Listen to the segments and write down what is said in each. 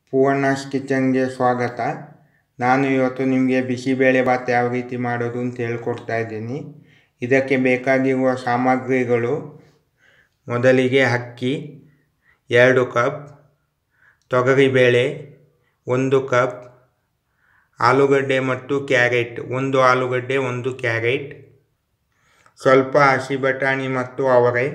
ಪೂರ್ಣಾಸ್ ಕಿಚನ್ಗೆ ಸ್ವಾಗತ ನಾನು ಇವತ್ತು ನಿಮಗೆ ಬಿಸಿಬೇಳೆ ಭಾತ್ ಯಾವ ರೀತಿ ಮಾಡೋದು ಅಂತ ಹೇಳ್ಕೊಡ್ತಾ ಇದ್ದೀನಿ ಇದಕ್ಕೆ ಬೇಕಾಗಿರುವ ಸಾಮಗ್ರಿಗಳು ಮೊದಲಿಗೆ ಅಕ್ಕಿ ಎರಡು ಕಪ್ ತೊಗರಿಬೇಳೆ ಒಂದು ಕಪ್ ಆಲೂಗಡ್ಡೆ ಮತ್ತು ಕ್ಯಾರೆಟ್ ಒಂದು ಆಲೂಗಡ್ಡೆ ಒಂದು ಕ್ಯಾರೆಟ್ ಸ್ವಲ್ಪ ಹಸಿ ಬಟಾಣಿ ಮತ್ತು ಅವರೆ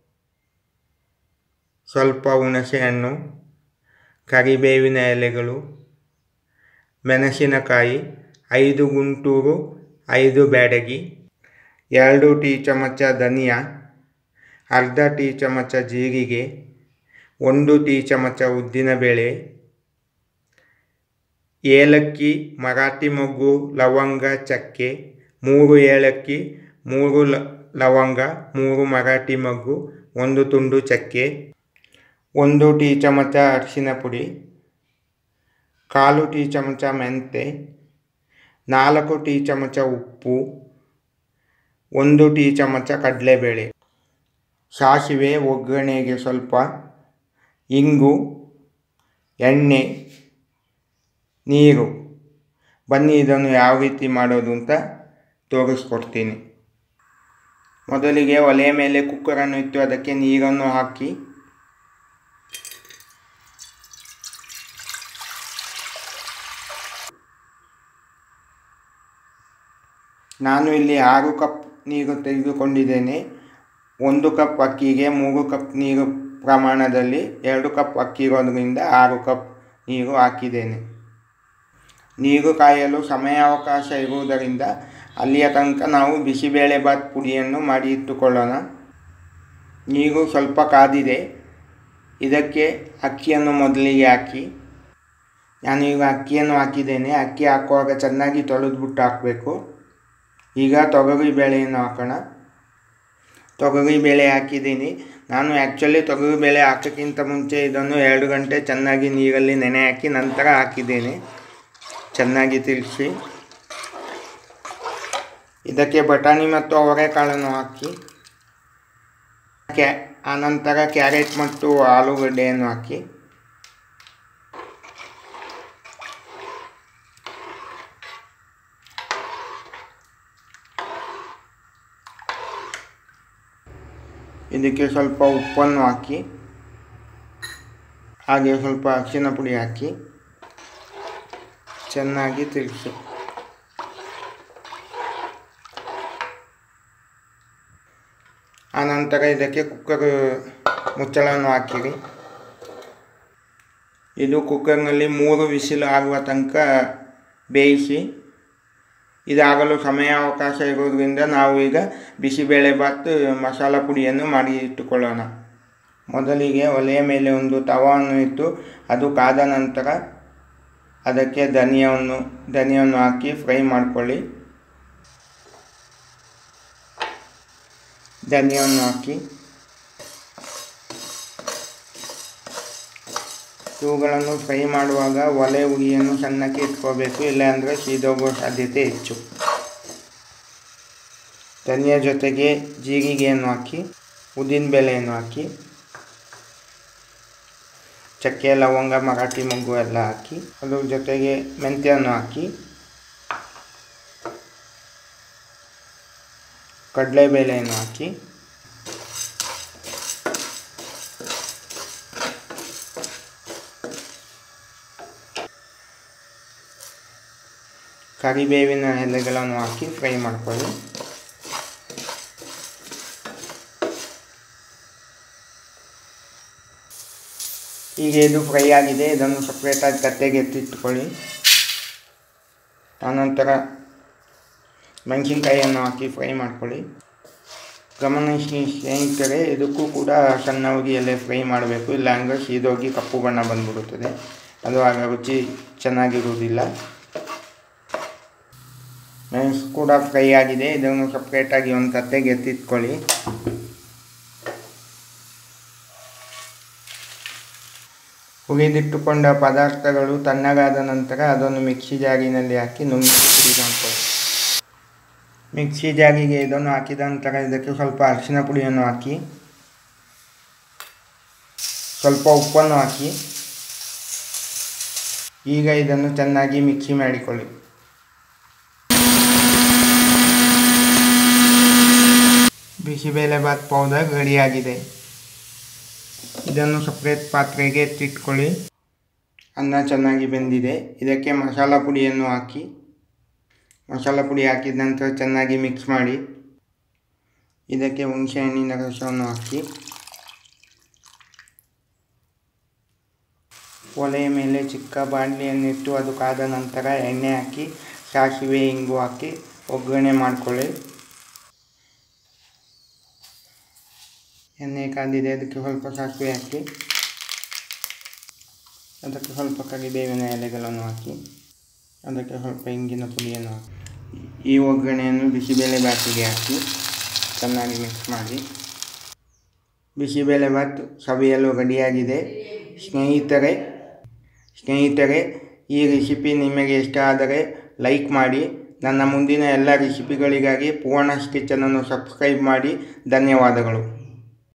ಸ್ವಲ್ಪ ಹುಣಸೆಹಣ್ಣು ಕರಿಬೇವಿನ ಎಲೆಗಳು ಮೆಣಸಿನಕಾಯಿ ಐದು ಗುಂಟೂರು ಐದು ಬ್ಯಾಡಗಿ ಎರಡು ಟೀ ಚಮಚ ಧನಿಯಾ ಅರ್ಧ ಟೀ ಚಮಚ ಜೀರಿಗೆ ಒಂದು ಟೀ ಚಮಚ ಉದ್ದಿನಬೇಳೆ ಏಲಕ್ಕಿ ಮರಾಠಿ ಮೊಗ್ಗು ಲವಂಗ ಚಕ್ಕೆ ಮೂರು ಏಲಕ್ಕಿ ಮೂರು ಲ ಲವಂಗ ಮೂರು ಮರಾಠಿ ಮೊಗ್ಗು ಒಂದು ತುಂಡು ಚಕ್ಕೆ ಒಂದು ಟೀ ಚಮಚ ಅರಿಶಿನ ಪುಡಿ ಕಾಲು ಟೀ ಚಮಚ ಮೆಂತೆ ನಾಲ್ಕು ಟೀ ಚಮಚ ಉಪ್ಪು ಒಂದು ಟೀ ಚಮಚ ಕಡಲೆಬೇಳೆ ಸಾಸಿವೆ ಒಗ್ಗರಣೆಗೆ ಸ್ವಲ್ಪ ಇಂಗು ಎಣ್ಣೆ ನೀರು ಬನ್ನಿ ಇದನ್ನು ಯಾವ ರೀತಿ ಮಾಡೋದು ಅಂತ ತೋರಿಸ್ಕೊಡ್ತೀನಿ ಮೊದಲಿಗೆ ಒಲೆಯ ಮೇಲೆ ಕುಕ್ಕರನ್ನು ಇಟ್ಟು ಅದಕ್ಕೆ ನೀರನ್ನು ಹಾಕಿ ನಾನು ಇಲ್ಲಿ ಆರು ಕಪ್ ನೀರು ತೆಗೆದುಕೊಂಡಿದ್ದೇನೆ ಒಂದು ಕಪ್ ಅಕ್ಕಿಗೆ ಮೂರು ಕಪ್ ನೀರು ಪ್ರಮಾಣದಲ್ಲಿ ಎರಡು ಕಪ್ ಅಕ್ಕಿ ಇರೋದ್ರಿಂದ ಆರು ಕಪ್ ನೀರು ಹಾಕಿದ್ದೇನೆ ನೀರು ಕಾಯಲು ಸಮಯಾವಕಾಶ ಇರುವುದರಿಂದ ಅಲ್ಲಿಯ ತನಕ ನಾವು ಬಿಸಿಬೇಳೆ ಭಾತ್ ಪುಡಿಯನ್ನು ಮಾಡಿ ಇಟ್ಟುಕೊಳ್ಳೋಣ ನೀರು ಸ್ವಲ್ಪ ಕಾದಿದೆ ಇದಕ್ಕೆ ಅಕ್ಕಿಯನ್ನು ಮೊದಲಿಗೆ ಹಾಕಿ ನಾನು ಈಗ ಅಕ್ಕಿಯನ್ನು ಹಾಕಿದ್ದೇನೆ ಅಕ್ಕಿ ಹಾಕುವಾಗ ಚೆನ್ನಾಗಿ ತೊಳೆದ್ಬಿಟ್ಟು ಹಾಕಬೇಕು ಈಗ ತೊಗರಿ ಬೇಳೆಯನ್ನು ಹಾಕೋಣ ತೊಗರಿ ಬೇಳೆ ಹಾಕಿದ್ದೀನಿ ನಾನು ಆ್ಯಕ್ಚುಲಿ ತೊಗರಿ ಬೇಳೆ ಹಾಕೋಕ್ಕಿಂತ ಮುಂಚೆ ಇದನ್ನು ಎರಡು ಗಂಟೆ ಚೆನ್ನಾಗಿ ನೀರಲ್ಲಿ ನೆನೆ ಹಾಕಿ ನಂತರ ಹಾಕಿದ್ದೇನೆ ಚೆನ್ನಾಗಿ ತಿರುಗಿಸಿ ಇದಕ್ಕೆ ಬಟಾಣಿ ಮತ್ತು ಅವರೆಕಾಳನ್ನು ಹಾಕಿ ಕ್ಯಾ ಆನಂತರ ಕ್ಯಾರೆಟ್ ಮತ್ತು ಆಲೂಗಡ್ಡೆಯನ್ನು ಹಾಕಿ ಇದಕ್ಕೆ ಸ್ವಲ್ಪ ಉಪ್ಪನ್ನು ಹಾಕಿ ಹಾಗೆ ಸ್ವಲ್ಪ ಅರಿಶಿನ ಪುಡಿ ಹಾಕಿ ಚೆನ್ನಾಗಿ ತಿರುಗಿಸಿ ಆನಂತರ ಇದಕ್ಕೆ ಕುಕ್ಕರ್ ಮುಚ್ಚಳವನ್ನು ಹಾಕಿರಿ ಇದು ಕುಕ್ಕರ್ನಲ್ಲಿ ಮೂರು ವಿಸಿಲ್ ಆಗುವ ತನಕ ಬೇಯಿಸಿ ಇದಾಗಲು ಸಮಯಾವಕಾಶ ಇರೋದ್ರಿಂದ ನಾವು ಈಗ ಬಿಸಿಬೇಳೆ ಭಾತ್ ಮಸಾಲ ಪುಡಿಯನ್ನು ಮಾಡಿ ಇಟ್ಟುಕೊಳ್ಳೋಣ ಮೊದಲಿಗೆ ಒಲೆಯ ಮೇಲೆ ಒಂದು ತವಾವನ್ನು ಇಟ್ಟು ಅದು ಕಾದ ನಂತರ ಅದಕ್ಕೆ ಧನಿಯವನ್ನು ಧನಿಯನ್ನು ಹಾಕಿ ಫ್ರೈ ಮಾಡ್ಕೊಳ್ಳಿ ಧನಿಯನ್ನು ಹಾಕಿ ಇವುಗಳನ್ನು ಫ್ರೈ ಮಾಡುವಾಗ ಒಲೆ ಉರಿಯನ್ನು ಸಣ್ಣಕ್ಕೆ ಇಟ್ಕೋಬೇಕು ಇಲ್ಲಾಂದರೆ ಸೀದೋಗುವ ಸಾಧ್ಯತೆ ಹೆಚ್ಚು ಧನಿಯ ಜೊತೆಗೆ ಜೀರಿಗೆಯನ್ನು ಹಾಕಿ ಉದ್ದಿನಬೇಳೆಯನ್ನು ಹಾಕಿ ಚಕ್ಕೆ ಲವಂಗ ಮರಾಠಿ ಮೊಗ್ಗು ಎಲ್ಲ ಹಾಕಿ ಅದ್ರ ಜೊತೆಗೆ ಮೆಂತ್ಯವನ್ನು ಹಾಕಿ ಕಡಲೆಬೇಳೆಯನ್ನು ಹಾಕಿ ಕರಿಬೇವಿನ ಎಲೆಗಳನ್ನು ಹಾಕಿ ಫ್ರೈ ಮಾಡ್ಕೊಳ್ಳಿ ಈಗ ಇದು ಫ್ರೈ ಆಗಿದೆ ಇದನ್ನು ಸಪ್ರೇಟಾಗಿ ತಟ್ಟೆಗೆ ಎತ್ತಿಟ್ಕೊಳ್ಳಿ ಆನಂತರ ಮೆಣಸಿನ್ಕಾಯಿಯನ್ನು ಹಾಕಿ ಫ್ರೈ ಮಾಡ್ಕೊಳ್ಳಿ ಗಮನಿಸಿ ಸ್ನೇಹಿತರೆ ಇದಕ್ಕೂ ಕೂಡ ಸಣ್ಣ ಉರಿಯಲ್ಲೇ ಫ್ರೈ ಮಾಡಬೇಕು ಇಲ್ಲಾಂದರೆ ಸೀದೋಗಿ ಕಪ್ಪು ಬಣ್ಣ ಬಂದ್ಬಿಡುತ್ತದೆ ಅದು ಆಗ ರುಚಿ ಚೆನ್ನಾಗಿರುವುದಿಲ್ಲ ಮೆಣಸು ಕೂಡ ಫ್ರೈ ಆಗಿದೆ ಇದನ್ನು ಸಪ್ರೇಟಾಗಿ ಒಂದು ತಟ್ಟೆಗೆ ಎತ್ತಿಟ್ಕೊಳ್ಳಿ ಹುರಿದಿಟ್ಟುಕೊಂಡ ಪದಾರ್ಥಗಳು ತಣ್ಣಗಾದ ನಂತರ ಅದನ್ನು ಮಿಕ್ಸಿ ಜಾರಿನಲ್ಲಿ ಹಾಕಿ ನುಂಗಿ ಪುಡಿ ಮಾಡ್ಕೊಳ್ಳಿ ಮಿಕ್ಸಿ ಜಾರಿಗೆ ಇದನ್ನು ಹಾಕಿದ ನಂತರ ಇದಕ್ಕೆ ಸ್ವಲ್ಪ ಅರಿಶಿನ ಪುಡಿಯನ್ನು ಹಾಕಿ ಸ್ವಲ್ಪ ಉಪ್ಪನ್ನು ಹಾಕಿ ಈಗ ಇದನ್ನು ಚೆನ್ನಾಗಿ ಮಿಕ್ಸಿ ಮಾಡಿಕೊಳ್ಳಿ ಬಿಸಿಬೇಳೆಬಾತ್ ಪೌಡರ್ ರೆಡಿಯಾಗಿದೆ ಇದನ್ನು ಸಪ್ರೇಟ್ ಪಾತ್ರೆಗೆ ಎತ್ತಿಟ್ಕೊಳ್ಳಿ ಅನ್ನ ಚೆನ್ನಾಗಿ ಬೆಂದಿದೆ ಇದಕ್ಕೆ ಮಸಾಲ ಪುಡಿಯನ್ನು ಹಾಕಿ ಮಸಾಲ ಪುಡಿ ಹಾಕಿದ ನಂತರ ಚೆನ್ನಾಗಿ ಮಿಕ್ಸ್ ಮಾಡಿ ಇದಕ್ಕೆ ಹುಣಸೆಹಣ್ಣಿನ ರಸವನ್ನು ಹಾಕಿ ಒಲೆಯ ಮೇಲೆ ಚಿಕ್ಕ ಬಾಣಲಿಯನ್ನಿಟ್ಟು ಅದು ಕಾದ ನಂತರ ಎಣ್ಣೆ ಹಾಕಿ ಸಾಸಿವೆ ಇಂಗು ಹಾಕಿ ಒಗ್ಗರಣೆ ಮಾಡಿಕೊಳ್ಳಿ ಎಣ್ಣೆ ಕಾದಿದೆ ಅದಕ್ಕೆ ಸ್ವಲ್ಪ ಸಾಸಿವೆ ಹಾಕಿ ಅದಕ್ಕೆ ಸ್ವಲ್ಪ ಕರಿಬೇವಿನ ಎಲೆಗಳನ್ನು ಹಾಕಿ ಅದಕ್ಕೆ ಸ್ವಲ್ಪ ಇಂಗಿನ ಪುಡಿಯನ್ನು ಹಾಕಿ ಈ ಒಗ್ಗರಣೆಯನ್ನು ಬಿಸಿಬೇಳೆ ಬಾತಿಗೆ ಹಾಕಿ ಚೆನ್ನಾಗಿ ಮಿಕ್ಸ್ ಮಾಡಿ ಬಿಸಿಬೇಳೆ ಬಾತ್ ಸವಿಯಲು ರೆಡಿಯಾಗಿದೆ ಸ್ನೇಹಿತರೆ ಸ್ನೇಹಿತರೆ ಈ ರೆಸಿಪಿ ನಿಮಗೆ ಇಷ್ಟ ಆದರೆ ಲೈಕ್ ಮಾಡಿ ನನ್ನ ಮುಂದಿನ ಎಲ್ಲ ರೆಸಿಪಿಗಳಿಗಾಗಿ ಪೂರ್ಣಸ್ ಕಿಚನನ್ನು ಸಬ್ಸ್ಕ್ರೈಬ್ ಮಾಡಿ ಧನ್ಯವಾದಗಳು